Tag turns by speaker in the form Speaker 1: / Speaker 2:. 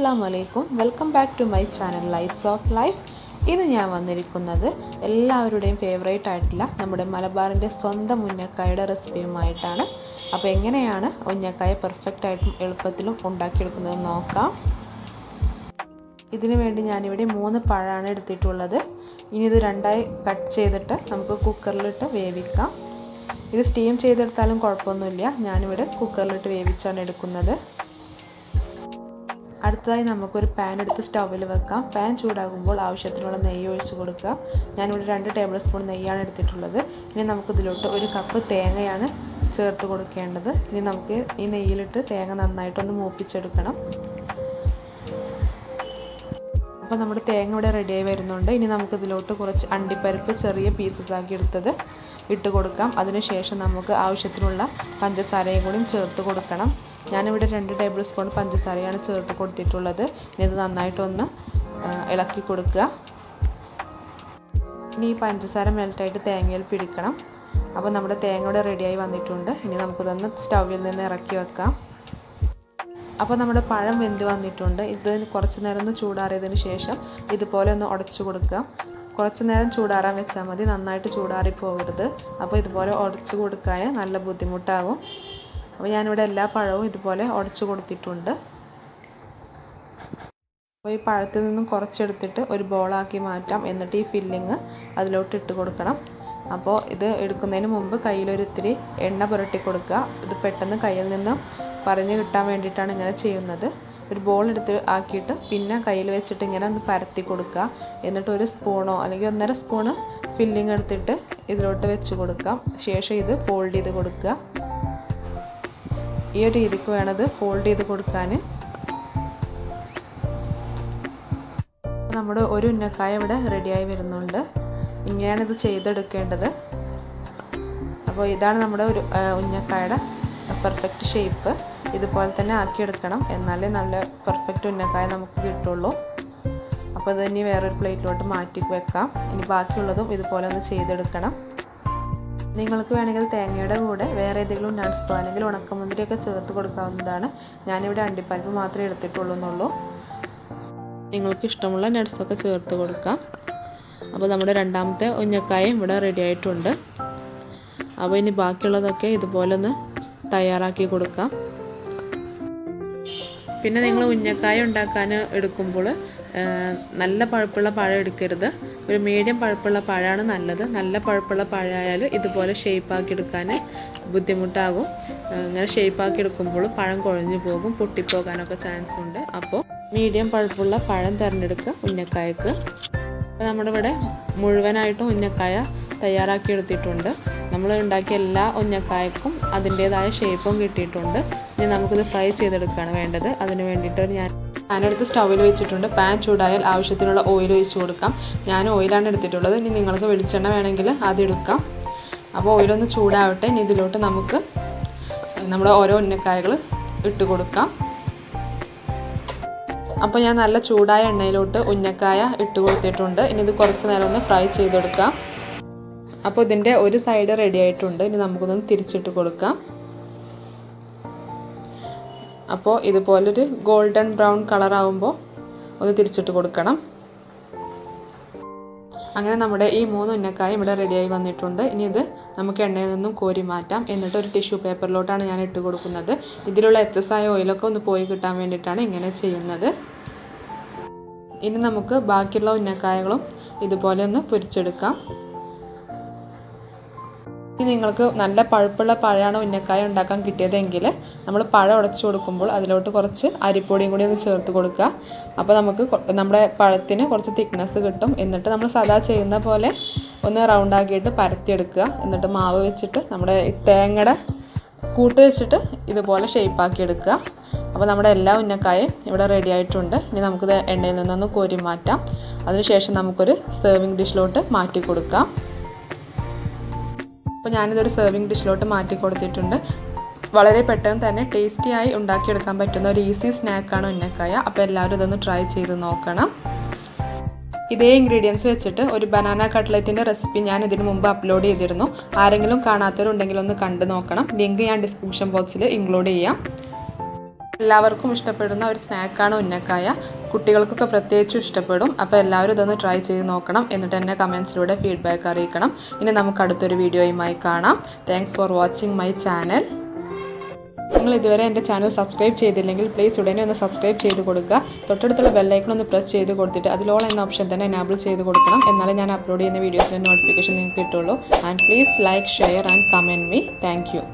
Speaker 1: അസ്സാം വലൈക്കും welcome back to my channel Lights of Life ഇന്ന് ഞാൻ വന്നിരിക്കുന്നത് എല്ലാവരുടെയും ഫേവറേറ്റ് ആയിട്ടുള്ള നമ്മുടെ മലബാറിൻ്റെ സ്വന്തം ഉന്നക്കായുടെ റെസിപ്പിയുമായിട്ടാണ് അപ്പോൾ എങ്ങനെയാണ് ഉന്നക്കായ പെർഫെക്റ്റ് ആയിട്ടും എളുപ്പത്തിലും ഉണ്ടാക്കിയെടുക്കുന്നത് നോക്കാം ഇതിനു വേണ്ടി ഞാനിവിടെ മൂന്ന് പഴമാണ് എടുത്തിട്ടുള്ളത് ഇനി ഇത് രണ്ടായി കട്ട് ചെയ്തിട്ട് നമുക്ക് കുക്കറിലിട്ട് വേവിക്കാം ഇത് സ്റ്റീം ചെയ്തെടുത്താലും കുഴപ്പമൊന്നുമില്ല ഞാനിവിടെ കുക്കറിലിട്ട് വേവിച്ചാണ് എടുക്കുന്നത് അടുത്തതായി നമുക്കൊരു പാൻ എടുത്ത് സ്റ്റൗവിൽ വെക്കാം പാൻ ചൂടാകുമ്പോൾ ആവശ്യത്തിനുള്ള നെയ്യ് ഒഴിച്ച് കൊടുക്കുക ഞാനിവിടെ രണ്ട് ടേബിൾ സ്പൂൺ നെയ്യാണ് എടുത്തിട്ടുള്ളത് ഇനി നമുക്കിതിലോട്ട് ഒരു കപ്പ് തേങ്ങയാണ് ചേർത്ത് കൊടുക്കേണ്ടത് ഇനി നമുക്ക് ഈ നെയ്യിലിട്ട് തേങ്ങ നന്നായിട്ടൊന്ന് മൂപ്പിച്ചെടുക്കണം അപ്പോൾ നമ്മുടെ തേങ്ങ ഇവിടെ റെഡിയായി വരുന്നുണ്ട് ഇനി നമുക്കിതിലോട്ട് കുറച്ച് അണ്ടിപ്പരിപ്പ് ചെറിയ പീസസ് ആക്കി എടുത്തത് ഇട്ട് കൊടുക്കാം അതിനുശേഷം നമുക്ക് ആവശ്യത്തിനുള്ള പഞ്ചസാരയും കൂടിയും ചേർത്ത് കൊടുക്കണം ഞാനിവിടെ രണ്ട് ടേബിൾ സ്പൂൺ പഞ്ചസാരയാണ് ചേർത്ത് കൊടുത്തിട്ടുള്ളത് ഇനി ഇത് നന്നായിട്ടൊന്ന് ഇളക്കി കൊടുക്കുക ഇനി ഈ പഞ്ചസാര മെൽറ്റായിട്ട് തേങ്ങയിൽ പിടിക്കണം അപ്പോൾ നമ്മുടെ തേങ്ങ ഇവിടെ റെഡിയായി വന്നിട്ടുണ്ട് ഇനി നമുക്കിതൊന്ന് സ്റ്റൗവിൽ നിന്ന് ഇറക്കി വെക്കാം അപ്പോൾ നമ്മുടെ പഴം വെന്ത് വന്നിട്ടുണ്ട് ഇത് കുറച്ച് നേരം ഒന്ന് ചൂടാറിയതിന് ശേഷം ഇതുപോലെ ഒന്ന് ഉടച്ചു കൊടുക്കുക കുറച്ച് നേരം ചൂടാറാൻ വെച്ചാൽ മതി നന്നായിട്ട് ചൂടാറി പോകരുത് അപ്പോൾ ഇതുപോലെ ഉടച്ചു കൊടുക്കാൻ നല്ല ബുദ്ധിമുട്ടാകും അപ്പോൾ ഞാനിവിടെ എല്ലാ പഴവും ഇതുപോലെ ഉടച്ചു കൊടുത്തിട്ടുണ്ട് അപ്പോൾ ഈ പഴത്തിൽ നിന്നും കുറച്ചെടുത്തിട്ട് ഒരു ബോളാക്കി മാറ്റാം എന്നിട്ട് ഈ ഫില്ലിങ് അതിലോട്ട് ഇട്ട് കൊടുക്കണം അപ്പോൾ ഇത് എടുക്കുന്നതിന് മുമ്പ് കയ്യിലൊരിത്തിരി എണ്ണ പുരട്ടി കൊടുക്കുക ഇത് പെട്ടെന്ന് കയ്യിൽ നിന്നും പറഞ്ഞു കിട്ടാൻ വേണ്ടിയിട്ടാണ് ഇങ്ങനെ ചെയ്യുന്നത് ഒരു ബോൾ എടുത്ത് ആക്കിയിട്ട് പിന്നെ കയ്യിൽ വെച്ചിട്ട് ഇങ്ങനെ ഒന്ന് പരത്തി കൊടുക്കുക എന്നിട്ട് ഒരു സ്പൂണോ അല്ലെങ്കിൽ ഒന്നര സ്പൂണ് ഫില്ലിങ് എടുത്തിട്ട് ഇതിലോട്ട് വെച്ച് കൊടുക്കാം ശേഷം ഇത് ഫോൾഡ് ചെയ്ത് കൊടുക്കുക ഈ ഒരു രീതിക്ക് വേണത് ഫോൾഡ് ചെയ്ത് കൊടുക്കാൻ നമ്മുടെ ഒരു ഉന്നക്കായ ഇവിടെ റെഡിയായി വരുന്നുണ്ട് ഇങ്ങനെയാണ് ഇത് ചെയ്തെടുക്കേണ്ടത് അപ്പോൾ ഇതാണ് നമ്മുടെ ഒരു ഉന്നക്കായുടെ പെർഫെക്റ്റ് ഷേപ്പ് ഇതുപോലെ തന്നെ ആക്കിയെടുക്കണം എന്നാലേ നല്ല പെർഫെക്റ്റ് ഉന്നക്കായ നമുക്ക് കിട്ടുള്ളൂ അപ്പോൾ ഇത് ഇനി വേറൊരു പ്ലേറ്റിലോട്ട് മാറ്റി വെക്കാം ഇനി ബാക്കിയുള്ളതും ഇതുപോലെ ഒന്ന് ചെയ്തെടുക്കണം നിങ്ങൾക്ക് വേണമെങ്കിൽ തേങ്ങയുടെ കൂടെ വേറെ ഏതെങ്കിലും നട്ട്സോ അല്ലെങ്കിൽ ഉണക്കമുന്തിരിയൊക്കെ ചേർത്ത് കൊടുക്കാവുന്നതാണ് ഞാനിവിടെ അണ്ടിപ്പരിപ്പ് മാത്രമേ എടുത്തിട്ടുള്ളൂ എന്നുള്ളൂ നിങ്ങൾക്ക് ഇഷ്ടമുള്ള നട്ട്സൊക്കെ ചേർത്ത് കൊടുക്കാം അപ്പോൾ നമ്മുടെ രണ്ടാമത്തെ ഉന്നക്കായും ഇവിടെ റെഡി ആയിട്ടുണ്ട് അപ്പോൾ ഇനി ബാക്കിയുള്ളതൊക്കെ ഇതുപോലെ ഒന്ന് തയ്യാറാക്കി കൊടുക്കാം പിന്നെ നിങ്ങൾ ഉന്നക്കായ ഉണ്ടാക്കാൻ എടുക്കുമ്പോൾ നല്ല പഴുപ്പുള്ള പഴം എടുക്കരുത് ഒരു മീഡിയം പഴുപ്പുള്ള പഴമാണ് നല്ലത് നല്ല പഴുപ്പുള്ള പഴമായാൽ ഇതുപോലെ ഷേപ്പാക്കി എടുക്കാൻ ബുദ്ധിമുട്ടാകും ഇങ്ങനെ ഷേപ്പാക്കി എടുക്കുമ്പോൾ പഴം കുഴഞ്ഞു പോകും പൊട്ടിപ്പോകാനൊക്കെ ചാൻസ് ഉണ്ട് അപ്പോൾ മീഡിയം പഴുപ്പുള്ള പഴം തിരഞ്ഞെടുക്കുക ഉന്നക്കായക്ക് നമ്മുടെ ഇവിടെ മുഴുവനായിട്ടും ഉന്നക്കായ തയ്യാറാക്കി എടുത്തിട്ടുണ്ട് നമ്മൾ ഉണ്ടാക്കിയ എല്ലാ ഉന്നക്കായക്കും അതിൻ്റേതായ ഷേപ്പും കിട്ടിയിട്ടുണ്ട് ഇനി നമുക്കിത് ഫ്രൈ ചെയ്തെടുക്കുകയാണ് വേണ്ടത് അതിന് വേണ്ടിയിട്ട് ഞാൻ പാനെടുത്ത് സ്റ്റൗവിൽ വെച്ചിട്ടുണ്ട് പാൻ ചൂടായാൽ ആവശ്യത്തിനുള്ള ഓയിൽ ഒഴിച്ച് കൊടുക്കാം ഞാൻ ഓയിലാണ് എടുത്തിട്ടുള്ളത് ഇനി നിങ്ങൾക്ക് വെളിച്ചെണ്ണ വേണമെങ്കിൽ അത് എടുക്കാം അപ്പോൾ ഓയിലൊന്ന് ചൂടാവട്ടെ ഇനി ഇതിലോട്ട് നമുക്ക് നമ്മുടെ ഓരോ ഉന്നക്കായകൾ ഇട്ട് കൊടുക്കാം അപ്പോൾ ഞാൻ നല്ല ചൂടായ എണ്ണയിലോട്ട് ഉന്നക്കായ ഇട്ട് കൊടുത്തിട്ടുണ്ട് ഇനി ഇത് കുറച്ച് നേരം ഒന്ന് ഫ്രൈ ചെയ്തെടുക്കാം അപ്പോൾ ഇതിൻ്റെ ഒരു സൈഡ് റെഡി ആയിട്ടുണ്ട് ഇനി നമുക്കൊന്ന് തിരിച്ചിട്ട് കൊടുക്കാം അപ്പോൾ ഇതുപോലൊരു ഗോൾഡൻ ബ്രൗൺ കളർ ആകുമ്പോൾ ഒന്ന് തിരിച്ചിട്ട് കൊടുക്കണം അങ്ങനെ നമ്മുടെ ഈ മൂന്ന് ഉന്നക്കായ ഇവിടെ റെഡിയായി വന്നിട്ടുണ്ട് ഇനി ഇത് നമുക്ക് എണ്ണയിൽ നിന്നും കോരി മാറ്റാം എന്നിട്ട് ഒരു ടിഷ്യൂ പേപ്പറിലോട്ടാണ് ഞാൻ ഇട്ട് കൊടുക്കുന്നത് ഇതിലുള്ള എക്സസ് ആയ ഓയിലൊക്കെ ഒന്ന് പോയി കിട്ടാൻ വേണ്ടിയിട്ടാണ് ഇങ്ങനെ ചെയ്യുന്നത് ഇനി നമുക്ക് ബാക്കിയുള്ള ഉന്നക്കായകളും ഇതുപോലെ ഒന്ന് പൊരിച്ചെടുക്കാം ഇനി നിങ്ങൾക്ക് നല്ല പഴുപ്പുള്ള പഴമാണ് ഉന്നക്കായ ഉണ്ടാക്കാൻ കിട്ടിയതെങ്കിൽ നമ്മൾ പഴം ഉടച്ചു കൊടുക്കുമ്പോൾ അതിലോട്ട് കുറച്ച് അരിപ്പൊടിയും കൂടി ഒന്ന് ചേർത്ത് കൊടുക്കുക അപ്പോൾ നമുക്ക് നമ്മുടെ പഴത്തിന് കുറച്ച് തിക്നെസ് കിട്ടും എന്നിട്ട് നമ്മൾ സാധാ ചെയ്യുന്ന പോലെ ഒന്ന് റൗണ്ട് ആക്കിയിട്ട് പരത്തിയെടുക്കുക എന്നിട്ട് മാവ് വെച്ചിട്ട് നമ്മുടെ തേങ്ങയുടെ കൂട്ട് വെച്ചിട്ട് ഇതുപോലെ ഷേപ്പാക്കി എടുക്കുക അപ്പോൾ നമ്മുടെ എല്ലാ ഉന്നക്കായും ഇവിടെ റെഡി ആയിട്ടുണ്ട് ഇനി നമുക്കിത് എണ്ണയിൽ നിന്നൊന്ന് കോരി മാറ്റാം അതിനുശേഷം നമുക്കൊരു സെർവിങ് ഡിഷിലോട്ട് മാറ്റി കൊടുക്കാം അപ്പോൾ ഞാനിതൊരു സെർവിങ് ഡിഷിലോട്ട് മാറ്റി കൊടുത്തിട്ടുണ്ട് വളരെ പെട്ടെന്ന് തന്നെ ടേസ്റ്റിയായി ഉണ്ടാക്കിയെടുക്കാൻ പറ്റുന്ന ഒരു ഈസി സ്നാക്കാണ് ഉന്നക്കായ അപ്പോൾ എല്ലാവരും ഇതൊന്ന് ട്രൈ ചെയ്ത് നോക്കണം ഇതേ ഇൻഗ്രീഡിയൻസ് വെച്ചിട്ട് ഒരു ബനാന കട്ട്ലറ്റിൻ്റെ റെസിപ്പി ഞാൻ ഇതിനു മുമ്പ് അപ്ലോഡ് ചെയ്തിരുന്നു ആരെങ്കിലും കാണാത്തവരുണ്ടെങ്കിൽ ഒന്ന് കണ്ടു നോക്കണം ലിങ്ക് ഞാൻ ഡിസ്ക്രിപ്ഷൻ ബോക്സിൽ ഇൻക്ലൂഡ് ചെയ്യാം എല്ലാവർക്കും ഇഷ്ടപ്പെടുന്ന ഒരു സ്നാക്കാണ് ഉന്നക്കായ കുട്ടികൾക്കൊക്കെ പ്രത്യേകിച്ചും ഇഷ്ടപ്പെടും അപ്പോൾ എല്ലാവരും ഇതൊന്ന് ട്രൈ ചെയ്ത് നോക്കണം എന്നിട്ട് എന്നെ കമൻസിലൂടെ ഫീഡ്ബാക്ക് അറിയിക്കണം ഇനി നമുക്ക് അടുത്തൊരു വീഡിയോയുമായി കാണാം thanks for watching my channel നിങ്ങൾ ഇതുവരെ എൻ്റെ ചാനൽ സബ്സ്ക്രൈബ് ചെയ്തില്ലെങ്കിൽ പ്ലീസ് ഉടനെ ഒന്ന് സബ്സ്ക്രൈബ് ചെയ്ത് കൊടുക്കുക തൊട്ടടുത്തുള്ള ബെല്ലൈക്കൺ ഒന്ന് പ്രസ് ചെയ്ത് കൊടുത്തിട്ട് അതിലോളം എന്ന ഓപ്ഷൻ തന്നെ എനാബിൾ ചെയ്ത് കൊടുക്കണം എന്നാലേ ഞാൻ അപ്ലോഡ് ചെയ്യുന്ന വീഡിയോസിൻ്റെ നോട്ടിഫിക്കേഷൻ നിങ്ങൾക്ക് കിട്ടുള്ളൂ and please like share and comment me thank U